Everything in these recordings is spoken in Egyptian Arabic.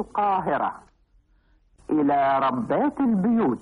القاهرة إلى ربات البيوت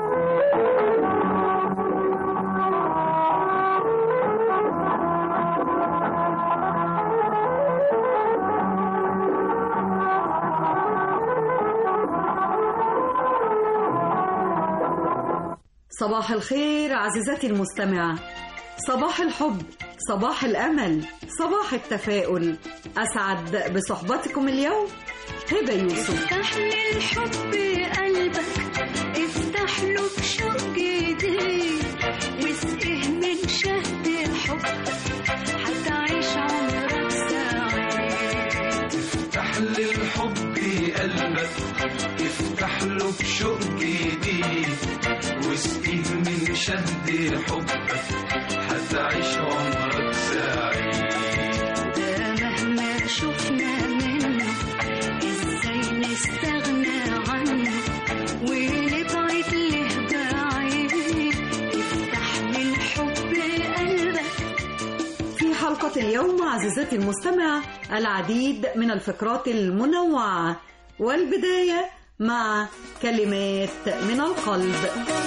صباح الخير عزيزتي المستمعة صباح الحب صباح الأمل صباح التفاؤل أسعد بصحبتكم اليوم هبة يوسف افتح للحب قلبك افتح له بشوق جديد واسقه من شهد الحب هتعيش عمرك سعيد افتح للحب قلبك افتح له بشوق جديد واسقيه من شهد حبك هتعيش عمرك سعيد ده مهما شفنا منه ازاي نستغنى عنه ونبعد له بعيد افتح للحب قلبك في حلقة اليوم عزيزتي المستمعة العديد من الفقرات المنوعة والبداية مع كلمات من القلب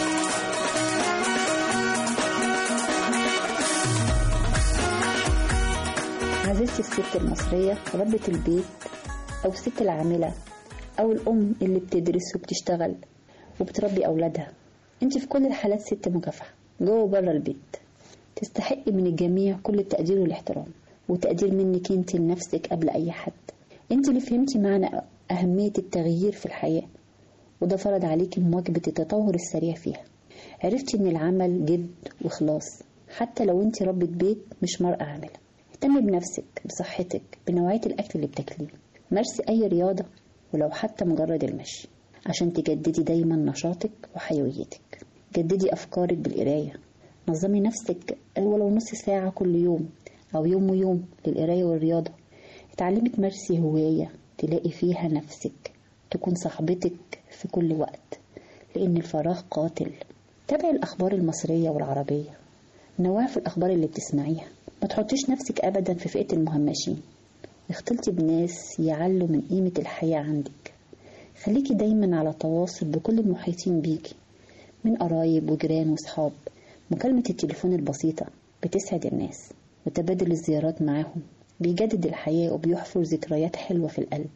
عزيزتي الست المصرية ربة البيت أو الست العاملة أو الأم اللي بتدرس وبتشتغل وبتربي أولادها أنت في كل الحالات ست مكافحة جوه وبره البيت تستحقي من الجميع كل التقدير والاحترام وتقدير منك أنت لنفسك قبل أي حد أنت اللي فهمتي معنى أهمية التغيير في الحياة وده فرض عليكي مواكبة التطور السريع فيها عرفتي إن العمل جد وخلاص حتى لو أنت ربة بيت مش مرأة عاملة اهتمي بنفسك بصحتك بنوعية الأكل اللي بتاكليه مارسي أي رياضة ولو حتى مجرد المشي عشان تجددي دايما نشاطك وحيويتك جددي أفكارك بالقراية نظمي نفسك ولو نص ساعة كل يوم أو يوم ويوم للقراية والرياضة اتعلمي تمارسي هواية تلاقي فيها نفسك تكون صاحبتك في كل وقت لأن الفراغ قاتل تابعي الأخبار المصرية والعربية نوعي في الأخبار اللي بتسمعيها ما تحطيش نفسك أبدا في فئة المهمشين اختلطي بناس يعلوا من قيمة الحياة عندك خليكي دايما على تواصل بكل المحيطين بيكي من قرايب وجيران وصحاب مكالمة التليفون البسيطة بتسعد الناس وتبادل الزيارات معاهم بيجدد الحياة وبيحفر ذكريات حلوة في القلب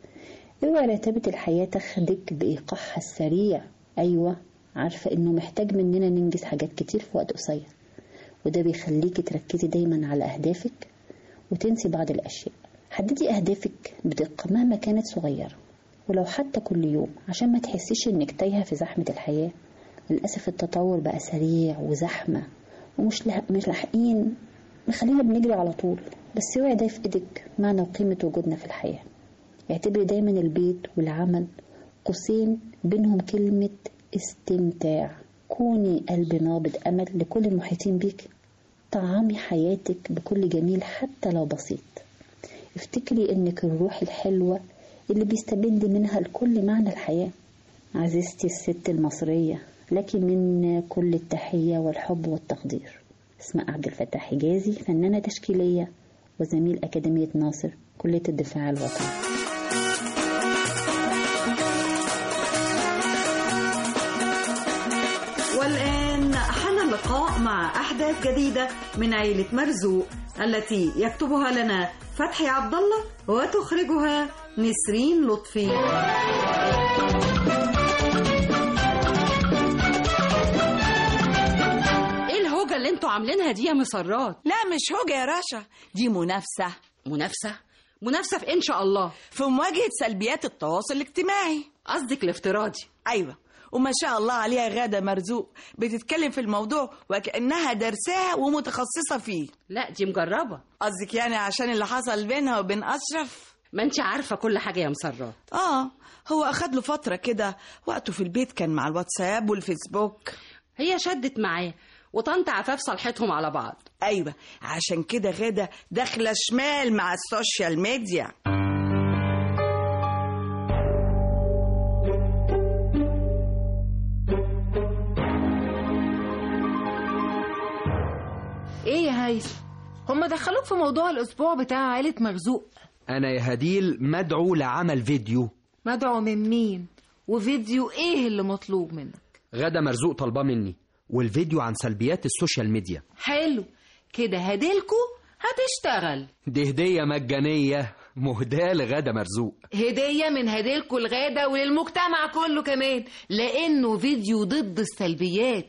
اوعي رتابة الحياة تاخدك بإيقاعها السريع أيوة عارفة إنه محتاج مننا ننجز حاجات كتير في وقت قصير وده بيخليكي تركزي دايما على أهدافك وتنسي بعض الأشياء حددي أهدافك بدقة مهما كانت صغيرة ولو حتى كل يوم عشان ما تحسيش إنك تايهة في زحمة الحياة للأسف التطور بقى سريع وزحمة ومش لا- مش لاحقين مخلينا بنجري على طول بس اوعي ده في ايدك معنى وقيمة وجودنا في الحياة اعتبري دايما البيت والعمل قوسين بينهم كلمة استمتاع كوني قلب نابض أمل لكل المحيطين بيك طعامي حياتك بكل جميل حتى لو بسيط افتكري انك الروح الحلوة اللي بيستبد منها الكل معنى الحياة عزيزتي الست المصرية لك من كل التحية والحب والتقدير اسماء عبد الفتاح حجازي فنانة تشكيلية وزميل أكاديمية ناصر كلية الدفاع الوطني والآن حان اللقاء مع أحداث جديدة من عيلة مرزوق التي يكتبها لنا فتحي عبد الله وتخرجها نسرين لطفي ايه الهوجة اللي انتوا عاملينها دي يا مسرات لا مش هوجة يا رشا دي منافسة منافسة منافسة في إيه ان شاء الله في مواجهة سلبيات التواصل الاجتماعي قصدك الافتراضي أيوة وما شاء الله عليها غادة مرزوق بتتكلم في الموضوع وكأنها درساه ومتخصصة فيه لا دي مجربة قصدك يعني عشان اللي حصل بينها وبين أشرف ما انت عارفة كل حاجة يا مسرات آه هو أخد له فترة كده وقته في البيت كان مع الواتساب والفيسبوك هي شدت معاه وطنط عفاف صالحتهم على بعض أيوة عشان كده غادة داخلة شمال مع السوشيال ميديا ايه يا هيثم هم دخلوك في موضوع الاسبوع بتاع عائله مرزوق أنا يا هديل مدعو لعمل فيديو مدعو من مين وفيديو ايه اللي مطلوب منك غدا مرزوق طالباه مني والفيديو عن سلبيات السوشيال ميديا حلو كده هديلكو هتشتغل دي هدية مجانية مهداة لغدا مرزوق هدية من هديلكو الغادة وللمجتمع كله كمان لأنه فيديو ضد السلبيات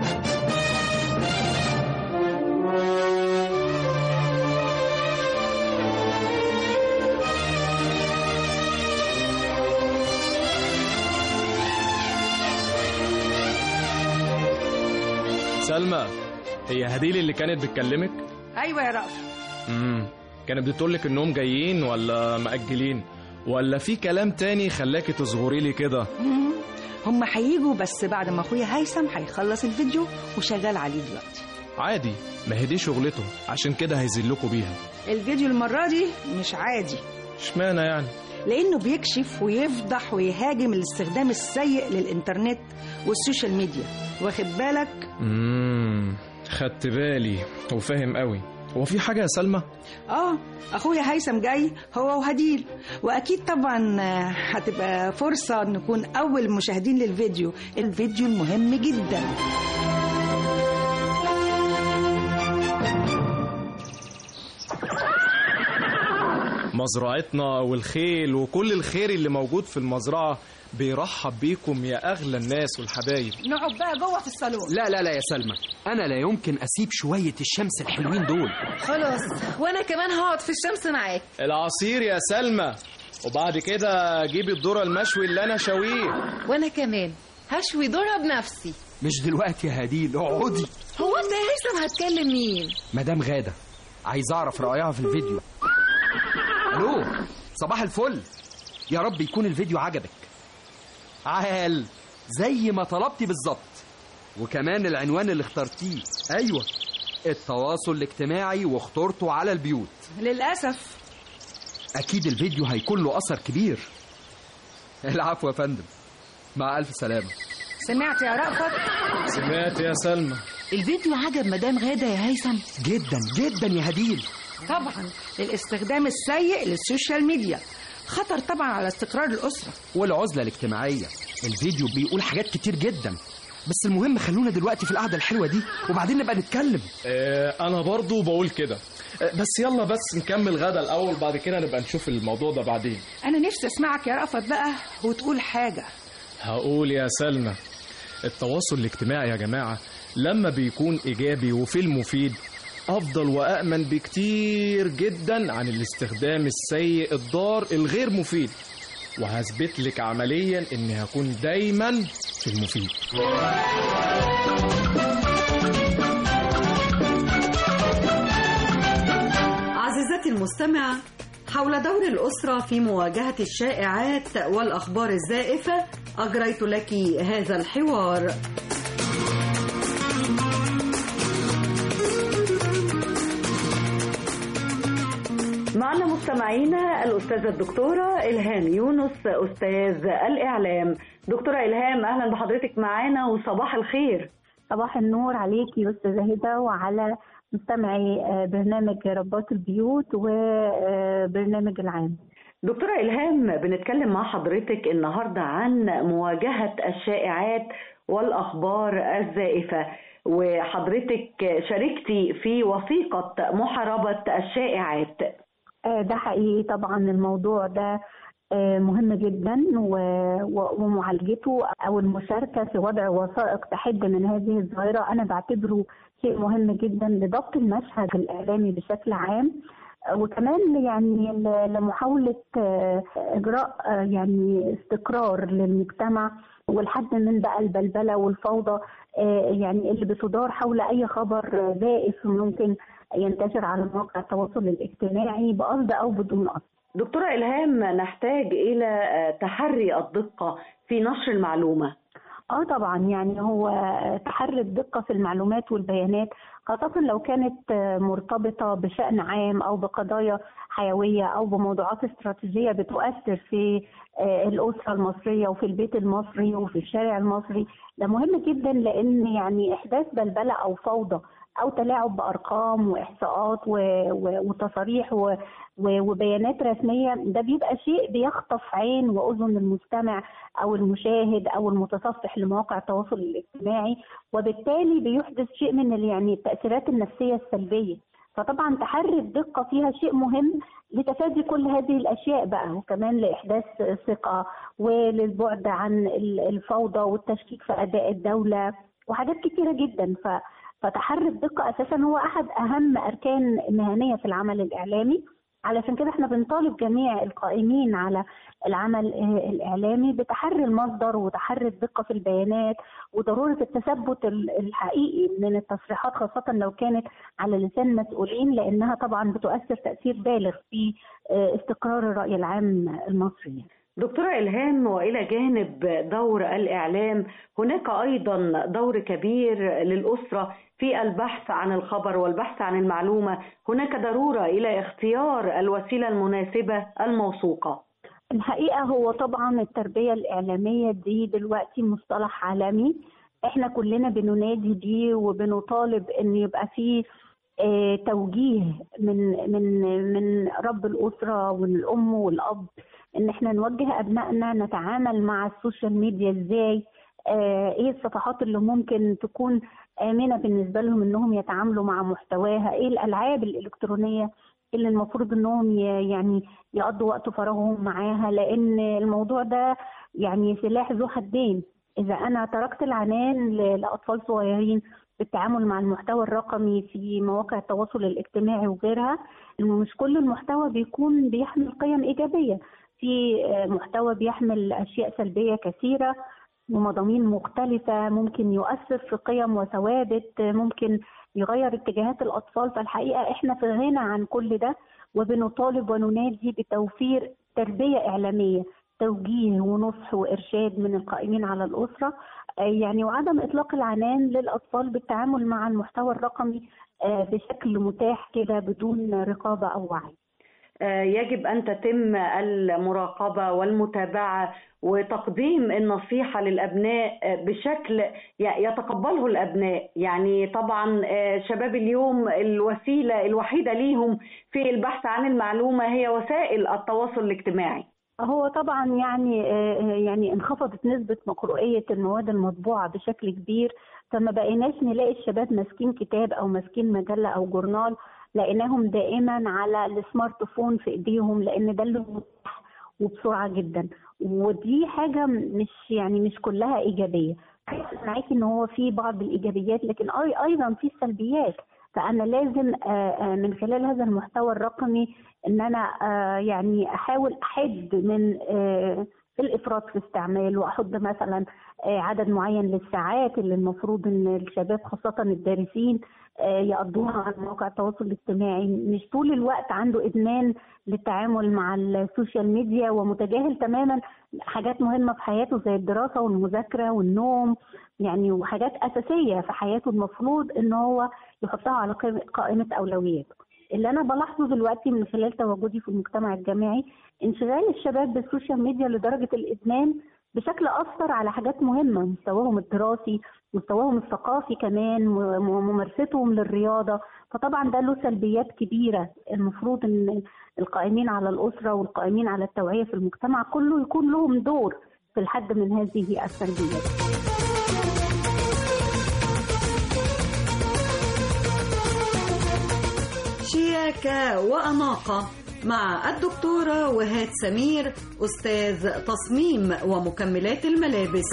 سلمى هي هديل اللي كانت بتكلمك ايوه يا رأف امم كانت بتقولك انهم جايين ولا مأجلين ولا في كلام تاني خلاكي تصغري لي كده هم هيجوا بس بعد ما اخويا هيثم هيخلص الفيديو وشغال عليه دلوقتي عادي ما هي دي شغلته عشان كده هيذلكوا بيها الفيديو المرة دي مش عادي اشمعنى يعني لأنه بيكشف ويفضح ويهاجم الاستخدام السيء للإنترنت والسوشيال ميديا واخد بالك امم خدت بالي وفاهم قوي هو في حاجة يا سلمى اه اخويا هيثم جاي هو وهديل واكيد طبعا آه، هتبقى فرصة نكون اول مشاهدين للفيديو الفيديو المهم جدا مزرعتنا والخيل وكل الخير اللي موجود في المزرعة بيرحب بيكم يا أغلى الناس والحبايب نقعد بقى جوه في الصالون لا لا لا يا سلمى أنا لا يمكن أسيب شوية الشمس الحلوين دول خلاص وانا كمان هقعد في الشمس معاك العصير يا سلمى وبعد كده جيبي الذرة المشوي اللي أنا شويه وانا كمان هشوي ذرة بنفسي مش دلوقتي يا هديل اقعدي هو انت يا هيثم هتكلم مين مدام غادة عايز أعرف رأيها في الفيديو ألو صباح الفل يا رب يكون الفيديو عجبك عال زي ما طلبتي بالظبط وكمان العنوان اللي اخترتيه أيوة التواصل الاجتماعي وخطورته على البيوت للاسف أكيد الفيديو هيكون له أثر كبير العفو يا فندم مع ألف سلامة سمعت يا رأفت سمعت يا سلمى الفيديو عجب مدام غادة يا هيثم جدا جدا يا هديل طبعا الاستخدام السيء للسوشيال ميديا خطر طبعا على استقرار الأسرة والعزلة الاجتماعية الفيديو بيقول حاجات كتير جدا بس المهم خلونا دلوقتي في القعدة الحلوة دي وبعدين نبقى نتكلم آه أنا برضو بقول كده آه بس يلا بس نكمل غدا الأول بعد كده نبقى نشوف الموضوع ده بعدين أنا نفسي أسمعك يا رأفت بقى وتقول حاجة هقول يا سلمى التواصل الاجتماعي يا جماعة لما بيكون إيجابي وفي المفيد أفضل وأأمن بكتير جدا عن الاستخدام السيء الضار الغير مفيد وهثبت لك عمليا إني هكون دايما في المفيد عزيزتي المستمعة حول دور الأسرة في مواجهة الشائعات والأخبار الزائفة أجريت لك هذا الحوار معنا مستمعينا الأستاذة الدكتورة إلهام يونس أستاذ الإعلام دكتورة إلهام أهلا بحضرتك معانا وصباح الخير صباح النور عليكي يا أستاذة هدى وعلى مستمعي آه، برنامج رباط البيوت وبرنامج العام دكتورة إلهام بنتكلم مع حضرتك النهاردة عن مواجهة الشائعات والأخبار الزائفة وحضرتك شاركتي في وثيقة محاربة الشائعات آه، ده حقيقي طبعا الموضوع ده آه، مهم جدا و- و- ومعالجته او المشاركه في وضع وثائق تحد من هذه الظاهره انا بعتبره شيء مهم جدا لضبط المشهد الاعلامي بشكل عام آه، وكمان يعني ل- لمحاوله آه، اجراء آه، يعني استقرار للمجتمع والحد من بقى البلبله والفوضى آه، يعني اللي بتدار حول اي خبر زائف ممكن ينتشر على مواقع التواصل الاجتماعي بقصد او بدون قصد دكتورة إلهام نحتاج إلى آه، تحري الدقة في نشر المعلومة اه طبعا يعني هو تحري الدقه في المعلومات والبيانات خاصه لو كانت آه، مرتبطه بشان عام او بقضايا حيويه او بموضوعات استراتيجيه بتؤثر في آه، الاسره المصريه وفي البيت المصري وفي الشارع المصري ده مهم جدا لان يعني احداث بلبله او فوضى او تلاعب بارقام واحصاءات و- و- وتصاريح و- و- وبيانات رسميه ده بيبقى شيء بيخطف عين واذن المستمع او المشاهد او المتصفح لمواقع التواصل الاجتماعي وبالتالي بيحدث شيء من ال- يعني التاثيرات النفسيه السلبيه فطبعا تحري الدقه فيها شيء مهم لتفادي كل هذه الاشياء بقى وكمان لاحداث ثقه وللبعد عن ال- الفوضى والتشكيك في اداء الدوله وحاجات كتيره جدا ف فتحري الدقه اساسا هو احد اهم اركان المهنيه في العمل الاعلامي علشان كده احنا بنطالب جميع القائمين على العمل آه، الاعلامي بتحري المصدر وتحري الدقه في البيانات وضروره التثبت ال- الحقيقي من التصريحات خاصه لو كانت على لسان مسؤولين لانها طبعا بتؤثر تاثير بالغ في آه، استقرار الراي العام المصري دكتورة إلهام وإلى جانب دور الإعلام هناك أيضا دور كبير للأسرة في البحث عن الخبر والبحث عن المعلومة هناك ضرورة إلى اختيار الوسيلة المناسبة الموثوقة الحقيقة هو طبعا التربية الإعلامية دي دلوقتي مصطلح عالمي احنا كلنا بننادي بيه وبنطالب ان يبقى فيه آه، توجيه من من من رب الأسرة والأم والأب ان احنا نوجه أبنائنا نتعامل مع السوشيال ميديا ازاي آه، ايه الصفحات اللي ممكن تكون آمنة بالنسبة لهم انهم يتعاملوا مع محتواها ايه الألعاب الإلكترونية اللي المفروض انهم ي- يعني يقضوا وقت فراغهم معاها لان الموضوع ده يعني سلاح ذو حدين اذا انا تركت العنان ل- لاطفال صغيرين بالتعامل مع المحتوى الرقمي في مواقع التواصل الاجتماعي وغيرها مش كل المحتوى بيكون بيحمل قيم ايجابيه في آه، محتوى بيحمل اشياء سلبيه كثيره ومضامين مختلفة ممكن يؤثر في قيم وثوابت ممكن يغير اتجاهات الأطفال فالحقيقة إحنا في غنى عن كل ده وبنطالب وننادي بتوفير تربية إعلامية توجيه ونصح وإرشاد من القائمين على الأسرة آه، يعني وعدم إطلاق العنان للأطفال بالتعامل مع المحتوى الرقمي آه، بشكل متاح كده بدون رقابة أو وعي آه، يجب أن تتم المراقبة والمتابعة وتقديم النصيحة للأبناء آه، بشكل ي- يتقبله الأبناء يعني طبعا آه، شباب اليوم الوسيلة الوحيدة ليهم في البحث عن المعلومة هي وسائل التواصل الاجتماعي هو طبعا يعني آه، يعني انخفضت نسبة مقروءية المواد المطبوعة بشكل كبير فما بقيناش نلاقي الشباب ماسكين كتاب أو ماسكين مجلة أو جورنال لقيناهم دائما على السمارت فون في إيديهم لأن ده اللي متاح وبسرعة جدا ودي حاجة مش يعني مش كلها إيجابية معاكي إن هو في بعض الإيجابيات لكن أي أيضا في السلبيات فأنا لازم آه، آه، من خلال هذا المحتوى الرقمي ان انا آه، يعني احاول احد من آه، الافراط في استعماله واحط مثلا آه، عدد معين للساعات اللي المفروض ان الشباب خاصه الدارسين آه، يقضوها على مواقع التواصل الاجتماعي مش طول الوقت عنده ادمان للتعامل مع السوشيال ميديا ومتجاهل تماما حاجات مهمه في حياته زي الدراسه والمذاكره والنوم يعني وحاجات اساسيه في حياته المفروض ان هو يحطها على قائمه قائمة اولوياته اللي انا بلاحظه دلوقتي من خلال تواجدي في المجتمع الجامعي انشغال الشباب بالسوشيال ميديا لدرجه الادمان بشكل اثر على حاجات مهمه مستواهم الدراسي مستواهم الثقافي كمان م- م- ممارستهم للرياضه فطبعا ده له سلبيات كبيره المفروض ان القائمين على الاسره والقائمين على التوعيه في المجتمع كله يكون لهم دور في الحد من هذه السلبيات شياكة وأناقة مع الدكتورة وهاد سمير أستاذ تصميم ومكملات الملابس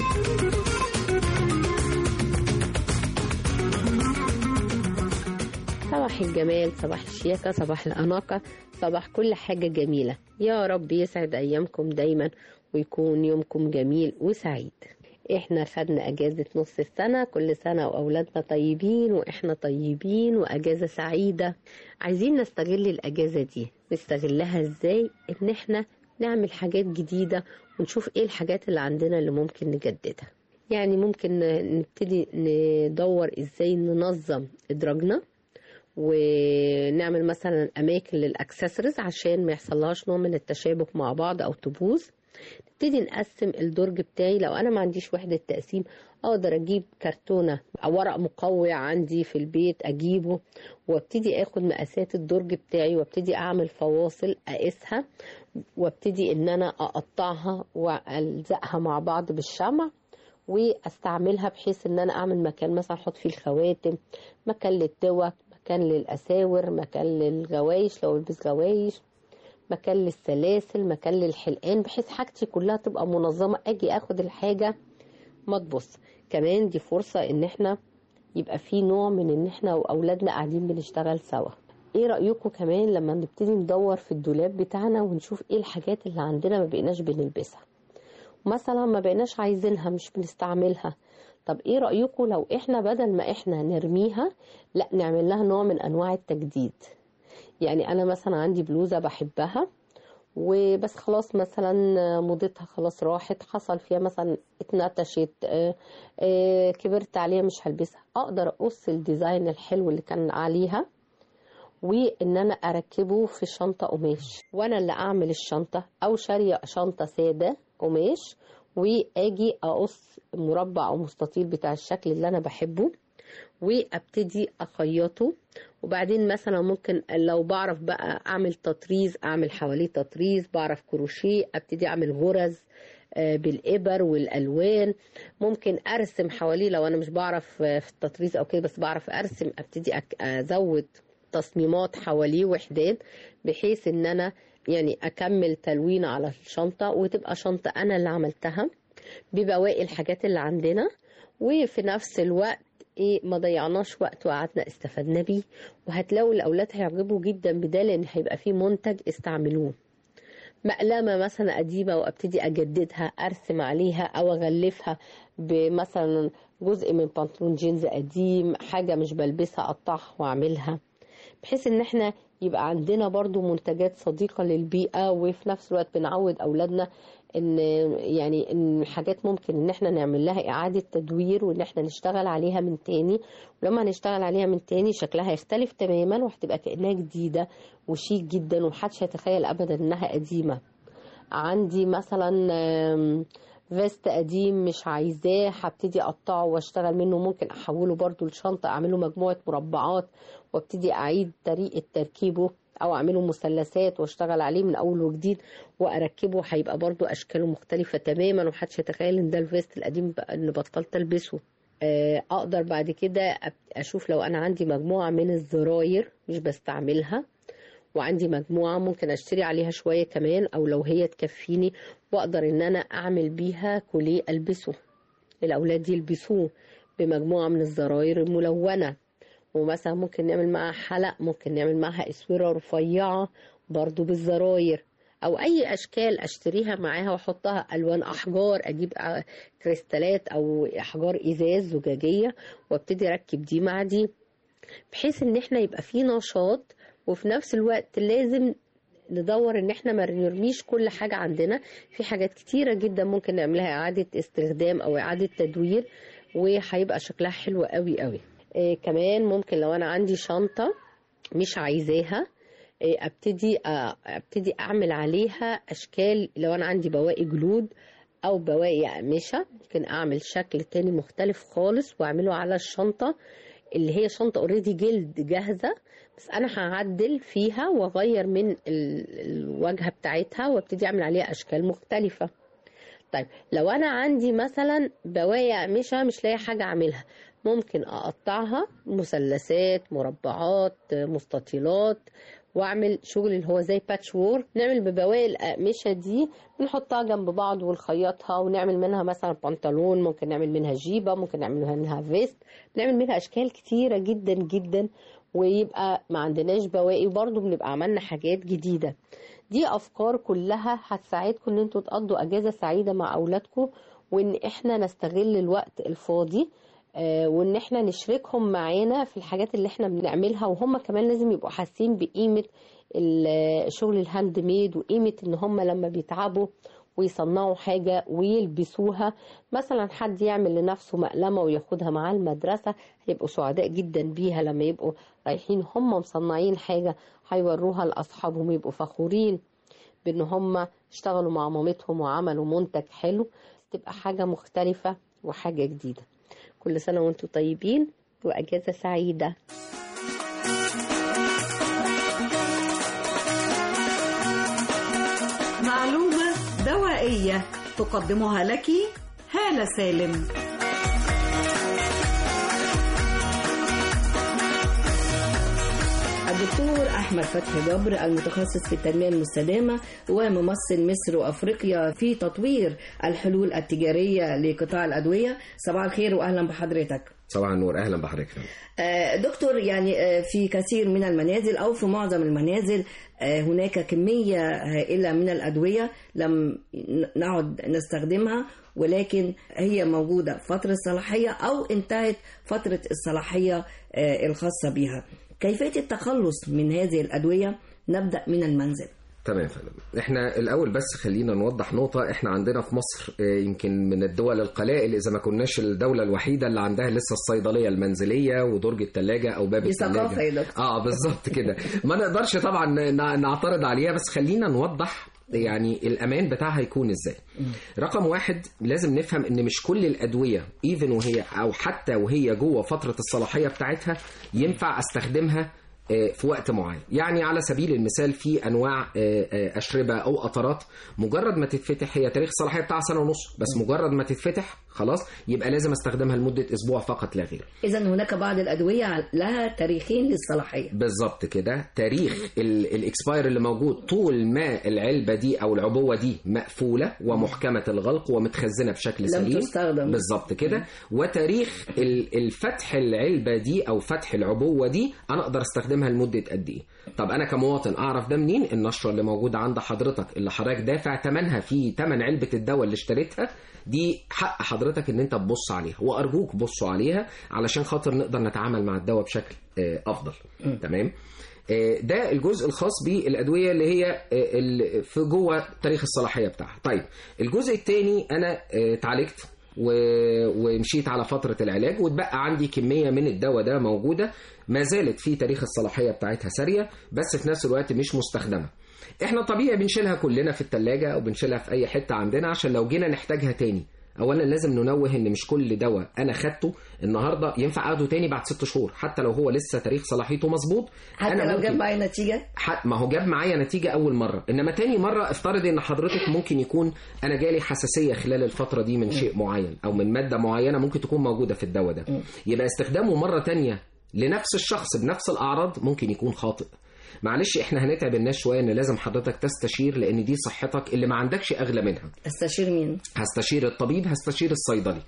صباح الجمال صباح الشياكة صباح الأناقة صباح كل حاجة جميلة يا رب يسعد أيامكم دايما ويكون يومكم جميل وسعيد احنا خدنا اجازة نص السنة كل سنة واولادنا طيبين واحنا طيبين واجازة سعيدة عايزين نستغل الاجازة دي نستغلها ازاي ان احنا نعمل حاجات جديدة ونشوف ايه الحاجات اللي عندنا اللي ممكن نجددها يعني ممكن نبتدي ندور ازاي ننظم ادراجنا ونعمل مثلا اماكن للاكسسوارز عشان ما يحصلهاش نوع من التشابك مع بعض او تبوظ نبتدي نقسم الدرج بتاعي لو انا ما عنديش وحدة تقسيم اقدر اجيب كرتونة او ورق مقوع عندي في البيت اجيبه وابتدي اخد مقاسات الدرج بتاعي وابتدي اعمل فواصل اقيسها وابتدي ان انا اقطعها والزقها مع بعض بالشمع واستعملها بحيث ان انا اعمل مكان مثلا احط فيه الخواتم مكان للتوك مكان للاساور مكان للغوايش لو البس غوايش مكان للسلاسل مكان للحلقان بحيث حاجتي كلها تبقى منظمة اجي اخد الحاجة ما تبص كمان دي فرصة ان احنا يبقى في نوع من ان احنا واولادنا قاعدين بنشتغل سوا ايه رأيكم كمان لما نبتدي ندور في الدولاب بتاعنا ونشوف ايه الحاجات اللي عندنا ما بقيناش بنلبسها مثلا ما بقيناش عايزينها مش بنستعملها طب ايه رأيكم لو احنا بدل ما احنا نرميها لا نعمل لها نوع من انواع التجديد يعني انا مثلا عندي بلوزة بحبها وبس خلاص مثلا موضتها خلاص راحت حصل فيها مثلا اتنتشت اه اه كبرت عليها مش هلبسها اقدر اقص الديزاين الحلو اللي كان عليها وان انا اركبه في شنطة قماش وانا اللي اعمل الشنطة او شارية شنطة سادة قماش واجي اقص مربع او مستطيل بتاع الشكل اللي انا بحبه وابتدي اخيطه وبعدين مثلا ممكن لو بعرف بقى اعمل تطريز اعمل حواليه تطريز بعرف كروشيه ابتدي اعمل غرز بالابر والالوان ممكن ارسم حواليه لو انا مش بعرف في التطريز او كده بس بعرف ارسم ابتدي ازود تصميمات حواليه وحدات بحيث ان انا يعني اكمل تلوين على الشنطة وتبقى شنطة انا اللي عملتها ببواقي الحاجات اللي عندنا وفي نفس الوقت ايه ما ضيعناش وقت وقعدنا استفدنا بيه وهتلاقوا الاولاد هيعجبوا جدا بده لان هيبقى فيه منتج استعملوه مقلمة مثلا قديمة وابتدي اجددها ارسم عليها او اغلفها بمثلا جزء من بنطلون جينز قديم حاجة مش بلبسها اقطعها واعملها بحيث ان احنا يبقى عندنا برضو منتجات صديقة للبيئة وفي نفس الوقت بنعود اولادنا ان يعني ان حاجات ممكن ان احنا نعمل لها اعادة تدوير وان احنا نشتغل عليها من تاني ولما هنشتغل عليها من تاني شكلها هيختلف تماما وهتبقى كأنها جديدة وشيك جدا ومحدش هيتخيل ابدا انها قديمة عندي مثلا فيست قديم مش عايزاه هبتدي اقطعه واشتغل منه ممكن احوله برضو لشنطة اعمله مجموعة مربعات وابتدي اعيد طريقة تركيبه او اعمله مثلثات واشتغل عليه من اول وجديد واركبه هيبقى برضو اشكاله مختلفة تماما ومحدش يتخيل ان ده الفيست القديم اللي بطلت البسه اقدر بعد كده اشوف لو انا عندي مجموعة من الزراير مش بستعملها وعندي مجموعة ممكن اشتري عليها شوية كمان او لو هي تكفيني واقدر ان انا اعمل بيها كوليه البسه الاولاد يلبسوه بمجموعة من الزراير الملونة ومثلا ممكن نعمل معاها حلق ممكن نعمل معاها اسورة رفيعة برضو بالزراير او اي اشكال اشتريها معاها واحطها الوان احجار اجيب كريستالات او احجار ازاز زجاجية وابتدي اركب دي مع دي بحيث ان احنا يبقى في نشاط وفي نفس الوقت لازم ندور ان احنا ما نرميش كل حاجة عندنا في حاجات كتيرة جدا ممكن نعملها اعادة استخدام او اعادة تدوير وهيبقى شكلها حلو قوي قوي إيه كمان ممكن لو انا عندي شنطة مش عايزاها إيه ابتدي ابتدي اعمل عليها اشكال لو انا عندي بواقي جلود او بواقي اقمشة ممكن اعمل شكل تاني مختلف خالص واعمله على الشنطة اللي هي شنطة اوريدي جلد جاهزة بس انا هعدل فيها واغير من الواجهة بتاعتها وابتدي اعمل عليها اشكال مختلفة طيب لو انا عندي مثلا بواقي اقمشة مش لاقي حاجة اعملها ممكن اقطعها مثلثات مربعات مستطيلات واعمل شغل اللي هو زي باتش وور نعمل ببواقي الاقمشه دي بنحطها جنب بعض ونخيطها ونعمل منها مثلا بنطلون ممكن نعمل منها جيبه ممكن نعمل منها فيست نعمل منها اشكال كتيره جدا جدا ويبقى ما عندناش بواقي وبرضه بنبقى عملنا حاجات جديده دي افكار كلها هتساعدكم ان انتوا تقضوا اجازه سعيده مع اولادكم وان احنا نستغل الوقت الفاضي وان احنا نشركهم معانا في الحاجات اللي احنا بنعملها وهم كمان لازم يبقوا حاسين بقيمة الشغل الهاند ميد وقيمة ان هم لما بيتعبوا ويصنعوا حاجة ويلبسوها مثلا حد يعمل لنفسه مقلمة وياخدها معاه المدرسة هيبقوا سعداء جدا بيها لما يبقوا رايحين هم مصنعين حاجة هيوروها لأصحابهم يبقوا فخورين بان هم اشتغلوا مع مامتهم وعملوا منتج حلو تبقى حاجة مختلفة وحاجة جديدة كل سنة وانتم طيبين وأجازة سعيدة معلومة دوائية تقدمها لك هالة سالم الدكتور أحمد فتحي جبر المتخصص في التنمية المستدامة وممثل مصر وأفريقيا في تطوير الحلول التجارية لقطاع الأدوية صباح الخير وأهلا بحضرتك صباح النور اهلا بحضرتك آه، دكتور يعني آه، في كثير من المنازل أو في معظم المنازل آه، هناك كمية هائلة من الأدوية لم نعد نستخدمها ولكن هي موجودة فترة الصلاحية أو انتهت فترة الصلاحية آه، الخاصة بها كيفية التخلص من هذه الأدوية نبدأ من المنزل تمام يا فندم احنا الاول بس خلينا نوضح نقطه احنا عندنا في مصر آه، يمكن من الدول القلائل اذا ما كناش الدوله الوحيده اللي عندها لسه الصيدليه المنزليه ودرج الثلاجه او باب دي الثلاجه ثقافة يا دكتور. اه بالظبط كده ما نقدرش طبعا ن- نعترض عليها بس خلينا نوضح يعني الامان بتاعها يكون ازاي رقم واحد لازم نفهم ان مش كل الادويه ايفن وهي او حتى وهي جوه فتره الصلاحيه بتاعتها ينفع استخدمها آه، في وقت معين يعني على سبيل المثال في انواع آه، آه، اشربه او قطرات مجرد ما تتفتح هي تاريخ الصلاحيه بتاعها سنه ونص بس مجرد ما تتفتح خلاص يبقى لازم استخدمها لمده اسبوع فقط لا غير إذا هناك بعض الأدوية لها تاريخين للصلاحية بالظبط كده تاريخ ال- الاكسباير اللي موجود طول ما العلبه دي او العبوه دي مقفوله ومحكمه الغلق ومتخزنه بشكل لم سليم تستخدم. بالظبط كده وتاريخ ال- الفتح العلبه دي او فتح العبوه دي انا اقدر استخدمها لمده قد ايه طب انا كمواطن اعرف ده منين النشره اللي موجوده عند حضرتك اللي حضرتك دافع ثمنها في ثمن علبه الدواء اللي اشتريتها دي حق حضرتك ان انت تبص عليها وارجوك بصوا عليها علشان خاطر نقدر نتعامل مع الدواء بشكل آه، افضل تمام آه، ده الجزء الخاص بالادويه اللي هي آه، ال- في جوه تاريخ الصلاحيه بتاعها طيب الجزء الثاني انا آه، اتعالجت و- ومشيت على فترة العلاج واتبقى عندي كمية من الدواء ده موجودة ما زالت في تاريخ الصلاحية بتاعتها سارية بس في نفس الوقت مش مستخدمة احنا طبيعي بنشيلها كلنا في التلاجة او بنشيلها في اي حتة عندنا عشان لو جينا نحتاجها تاني اولا لازم ننوه ان مش كل دواء انا خدته النهارده ينفع اخده تاني بعد ست شهور حتى لو هو لسه تاريخ صلاحيته مظبوط حتى أنا لو ممكن- جاب معايا نتيجة ح- ما هو جاب معايا نتيجة أول مرة إنما تاني مرة افترض إن حضرتك ممكن يكون أنا جالي حساسية خلال الفترة دي من شيء معين أو من مادة معينة ممكن تكون موجودة في الدواء ده يبقى استخدامه مرة تانية لنفس الشخص بنفس الأعراض ممكن يكون خاطئ معلش احنا هنتعب الناس شويه ان لازم حضرتك تستشير لان دي صحتك اللي ما عندكش اغلى منها استشير مين هستشير الطبيب هستشير الصيدلي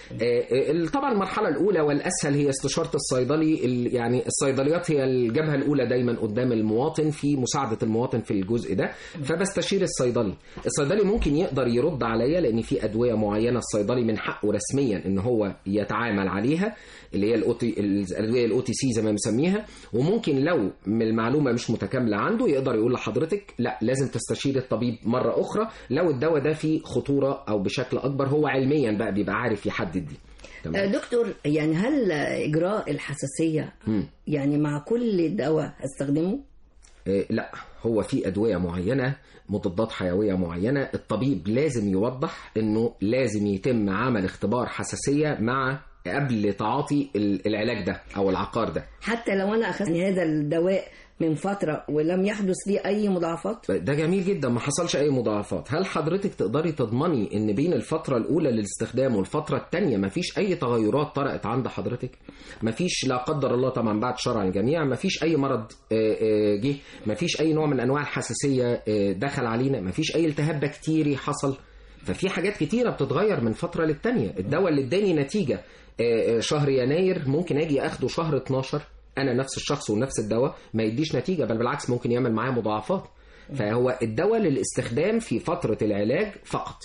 آه، آه، طبعا المرحله الاولى والاسهل هي استشاره الصيدلي ال- يعني الصيدليات هي الجبهه الاولى دايما قدام المواطن في مساعده المواطن في الجزء ده فبستشير الصيدلي الصيدلي ممكن يقدر يرد عليا لان في ادويه معينه الصيدلي من حقه رسميا ان هو يتعامل عليها اللي هي الاوتي الادويه الاو تي سي زي ما بنسميها وممكن لو من المعلومه مش متكامله عنده يقدر يقول لحضرتك لا لازم تستشير الطبيب مره اخرى لو الدواء ده فيه خطوره او بشكل اكبر هو علميا بقى بيبقى عارف يحدد دي آه، تمام دكتور يعني هل إجراء الحساسية مم. يعني مع كل دواء استخدمه آه، لا هو في ادويه معينه مضادات حيويه معينه الطبيب لازم يوضح انه لازم يتم عمل اختبار حساسيه مع قبل تعاطي ال- العلاج ده او العقار ده حتى لو أنا أخذت هذا الدواء من فترة ولم يحدث لي أي مضاعفات ده جميل جدا ما حصلش اي مضاعفات هل حضرتك تقدري تضمني ان بين الفتره الاولى للاستخدام والفتره الثانيه مفيش اي تغيرات طرأت عند حضرتك مفيش لا قدر الله طبعا بعد شر عن الجميع مفيش اي مرض آه، آه، جه مفيش اي نوع من انواع الحساسيه آه، دخل علينا مفيش اي التهاب بكتيري حصل ففي حاجات كتيره بتتغير من فتره للتانيه الدواء اللي اداني نتيجه آه، آه، شهر يناير ممكن اجي اخده شهر 12 انا نفس الشخص ونفس الدواء ما يديش نتيجه بل بالعكس ممكن يعمل معايا مضاعفات فهو الدواء للاستخدام في فتره العلاج فقط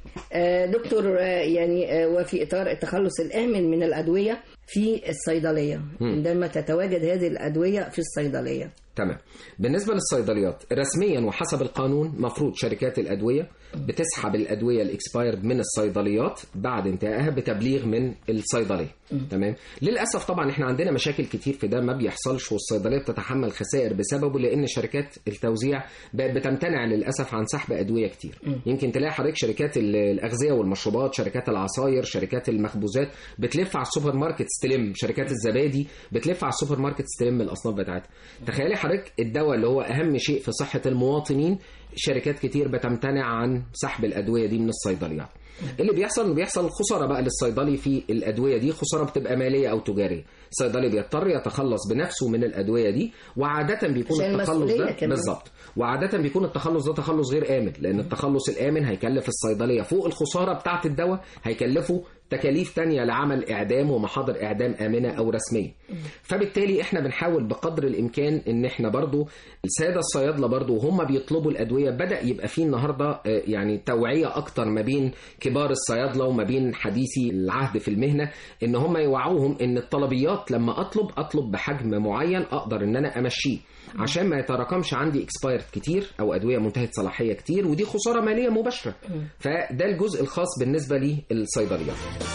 آه، دكتور آه، يعني آه، وفي إطار التخلص الآمن من الأدوية في الصيدلية مم. عندما تتواجد هذه الأدوية في الصيدلية تمام بالنسبه للصيدليات رسميا وحسب القانون مفروض شركات الادويه بتسحب الادويه الاكسبايرد من الصيدليات بعد انتهائها بتبليغ من الصيدليه تمام للاسف طبعا احنا عندنا مشاكل كتير في ده ما بيحصلش والصيدليه بتتحمل خسائر بسببه لان شركات التوزيع بقت بتمتنع للاسف عن سحب ادويه كتير يمكن تلاقي حضرتك شركات ال- الاغذيه والمشروبات شركات العصاير شركات المخبوزات بتلف على السوبر ماركت تلم شركات الزبادي بتلف على السوبر ماركت تلم الاصناف بتاعتها تخيلي حضرتك الدواء اللي هو اهم شيء في صحه المواطنين شركات كتير بتمتنع عن سحب الادويه دي من الصيدليات اللي بيحصل انه بيحصل خساره بقى للصيدلي في الادويه دي خساره بتبقى ماليه او تجاريه الصيدلي بيضطر يتخلص بنفسه من الادويه دي وعاده بيكون عشان التخلص المسؤولية ده كمان. بالظبط وعاده بيكون التخلص ده تخلص غير امن لان التخلص الامن هيكلف الصيدليه فوق الخساره بتاعه الدواء هيكلفه تكاليف تانية لعمل إعدام ومحاضر إعدام آمنة أو رسمية فبالتالي إحنا بنحاول بقدر الإمكان إن إحنا برضو السادة الصيادلة برضو وهم بيطلبوا الأدوية بدأ يبقى فيه النهاردة آه، يعني توعية أكتر ما بين كبار الصيادلة وما بين حديثي العهد في المهنة إن هم يوعوهم إن الطلبيات لما أطلب أطلب بحجم معين أقدر إن أنا أمشيه عشان ما يتراكمش عندي اكسبايرد كتير او ادويه منتهيه صلاحيه كتير ودي خساره ماليه مباشره فده الجزء الخاص بالنسبه للصيدليات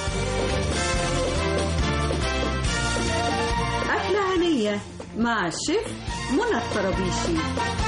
أكلة هنية مع الشيف منى الطرابيشي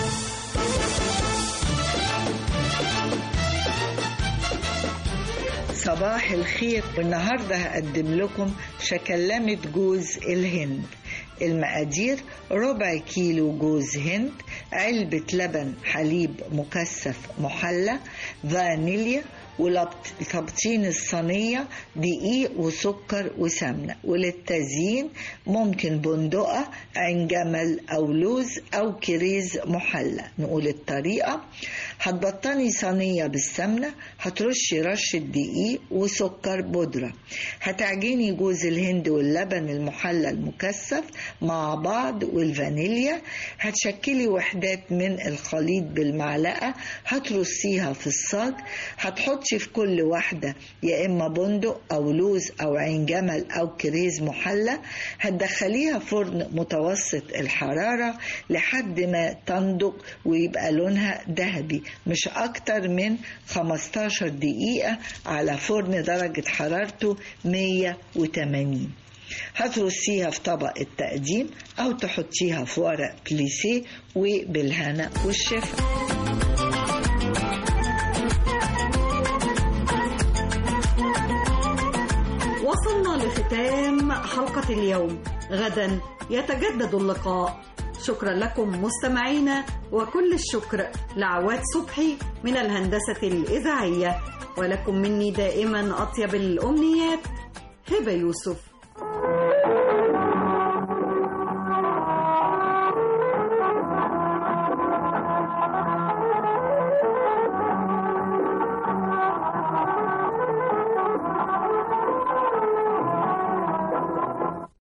صباح الخير والنهاردة هقدم لكم شكلمة جوز الهند المقادير ربع كيلو جوز هند علبة لبن حليب مكثف محلى فانيليا ولطبطين الصينية دقيق وسكر وسمنة وللتزيين ممكن بندقة عين جمل أو لوز أو كريز محلى نقول الطريقة هتبطني صينية بالسمنة هترشي رشة دقيق وسكر بودرة هتعجني جوز الهند واللبن المحلى المكثف مع بعض والفانيليا هتشكلي وحدات من الخليط بالمعلقة هترصيها في الصاج هتحطي في كل واحدة يا إما بندق أو لوز أو عين جمل أو كريز محلى هتدخليها فرن متوسط الحرارة لحد ما تنضج ويبقى لونها ذهبي مش أكتر من 15 دقيقة على فرن درجة حرارته 180 هترصيها في طبق التقديم أو تحطيها في ورق بليسيه وبالهنا والشفا وصلنا لختام حلقة اليوم غدا يتجدد اللقاء شكرا لكم مستمعينا وكل الشكر لعواد صبحي من الهندسة الإذاعية ولكم مني دائما أطيب الأمنيات هبة يوسف